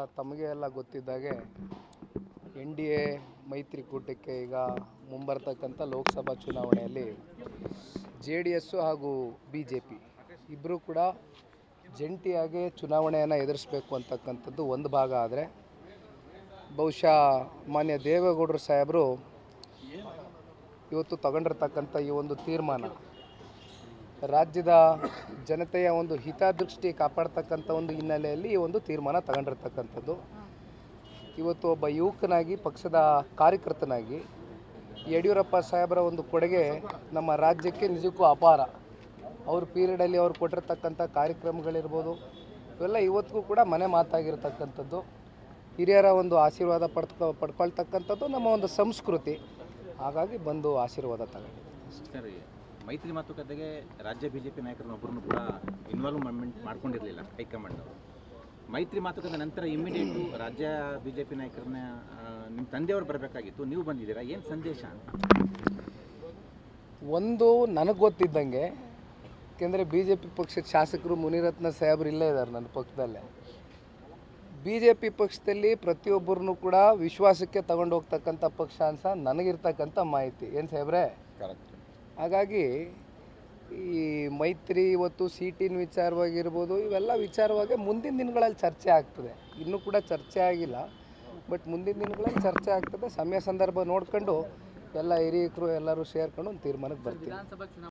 ತಮಗೆ ಎಲ್ಲ ಗೊತ್ತಿದ್ದಾಗೆ ಎನ್ ಡಿ ಎ ಮೈತ್ರಿಕೂಟಕ್ಕೆ ಈಗ ಮುಂಬರ್ತಕ್ಕಂಥ ಲೋಕಸಭಾ ಚುನಾವಣೆಯಲ್ಲಿ ಜೆ ಡಿ ಎಸ್ಸು ಹಾಗೂ ಬಿ ಜೆ ಪಿ ಇಬ್ಬರೂ ಕೂಡ ಜಂಟಿಯಾಗಿ ಚುನಾವಣೆಯನ್ನು ಎದುರಿಸಬೇಕು ಅಂತಕ್ಕಂಥದ್ದು ಒಂದು ಭಾಗ ಆದರೆ ಬಹುಶಃ ಮಾನ್ಯ ದೇವೇಗೌಡರು ಸಾಹೇಬರು ಇವತ್ತು ತಗೊಂಡಿರ್ತಕ್ಕಂಥ ಈ ಒಂದು ತೀರ್ಮಾನ ರಾಜ್ಯದ ಜನತೆಯ ಒಂದು ಹಿತದೃಷ್ಟಿ ಕಾಪಾಡ್ತಕ್ಕಂಥ ಒಂದು ಹಿನ್ನೆಲೆಯಲ್ಲಿ ಈ ಒಂದು ತೀರ್ಮಾನ ತಗೊಂಡಿರ್ತಕ್ಕಂಥದ್ದು ಇವತ್ತು ಒಬ್ಬ ಯುವಕನಾಗಿ ಪಕ್ಷದ ಕಾರ್ಯಕರ್ತನಾಗಿ ಯಡಿಯೂರಪ್ಪ ಸಾಹೇಬರ ಒಂದು ಕೊಡುಗೆ ನಮ್ಮ ರಾಜ್ಯಕ್ಕೆ ನಿಜಕ್ಕೂ ಅಪಾರ ಅವ್ರ ಪೀರಿಯಡಲ್ಲಿ ಅವ್ರು ಕೊಟ್ಟಿರ್ತಕ್ಕಂಥ ಕಾರ್ಯಕ್ರಮಗಳಿರ್ಬೋದು ಇವೆಲ್ಲ ಇವತ್ತಿಗೂ ಕೂಡ ಮನೆ ಮಾತಾಗಿರ್ತಕ್ಕಂಥದ್ದು ಹಿರಿಯರ ಒಂದು ಆಶೀರ್ವಾದ ಪಡ್ಕೊ ಪಡ್ಕೊಳ್ತಕ್ಕಂಥದ್ದು ನಮ್ಮ ಒಂದು ಸಂಸ್ಕೃತಿ ಹಾಗಾಗಿ ಬಂದು ಆಶೀರ್ವಾದ ತಗೊಂಡಿದ್ದೀವಿ ಸರ್ ಮೈತ್ರಿ ಮಾತುಕತೆಗೆ ರಾಜ್ಯ ಬಿಜೆಪಿ ನಾಯಕರನ್ನೊಬ್ಬರನ್ನು ಕೂಡ ಇನ್ವಾಲ್ವ್ಮೆಂಟ್ ಮಾಡ್ಕೊಂಡಿರಲಿಲ್ಲ ಹೈಕಮಾಂಡ್ ಅವರು ಮೈತ್ರಿ ಮಾತುಕತೆ ನಂತರ ಇಮಿಡಿಯೇಟು ರಾಜ್ಯ ಬಿಜೆಪಿ ನಾಯಕರನ್ನ ನಿಮ್ಮ ತಂದೆಯವರು ಬರಬೇಕಾಗಿತ್ತು ನೀವು ಬಂದಿದ್ದೀರಾ ಏನು ಸಂದೇಶ ಅಂತ ಒಂದು ನನಗೆ ಗೊತ್ತಿದ್ದಂಗೆ ಯಾಕೆಂದರೆ ಬಿ ಜೆ ಪಿ ಪಕ್ಷದ ಶಾಸಕರು ಮುನಿರತ್ನ ಸಾಹೇಬ್ರು ಇಲ್ಲೇ ಇದ್ದಾರೆ ನನ್ನ ಪಕ್ಕದಲ್ಲೇ ಬಿ ಜೆ ಪಿ ಪಕ್ಷದಲ್ಲಿ ಪ್ರತಿಯೊಬ್ಬರನ್ನು ಕೂಡ ವಿಶ್ವಾಸಕ್ಕೆ ತಗೊಂಡು ಹೋಗ್ತಕ್ಕಂಥ ಪಕ್ಷ ಅಂತ ನನಗಿರ್ತಕ್ಕಂಥ ಮಾಹಿತಿ ಏನು ಸಾಹೇಬ್ರೆ ಹಾಗಾಗಿ ಈ ಮೈತ್ರಿ ಇವತ್ತು ಸೀಟಿನ ವಿಚಾರವಾಗಿರ್ಬೋದು ಇವೆಲ್ಲ ವಿಚಾರವಾಗಿ ಮುಂದಿನ ದಿನಗಳಲ್ಲಿ ಚರ್ಚೆ ಆಗ್ತದೆ ಇನ್ನೂ ಕೂಡ ಚರ್ಚೆ ಆಗಿಲ್ಲ ಬಟ್ ಮುಂದಿನ ದಿನಗಳಲ್ಲಿ ಚರ್ಚೆ ಆಗ್ತದೆ ಸಮಯ ಸಂದರ್ಭ ನೋಡ್ಕೊಂಡು ಎಲ್ಲ ಹಿರಿಯಕರು ಎಲ್ಲರೂ ಸೇರ್ಕೊಂಡು ಒಂದು ತೀರ್ಮಾನಕ್ಕೆ ಬರ್ತೀವಿ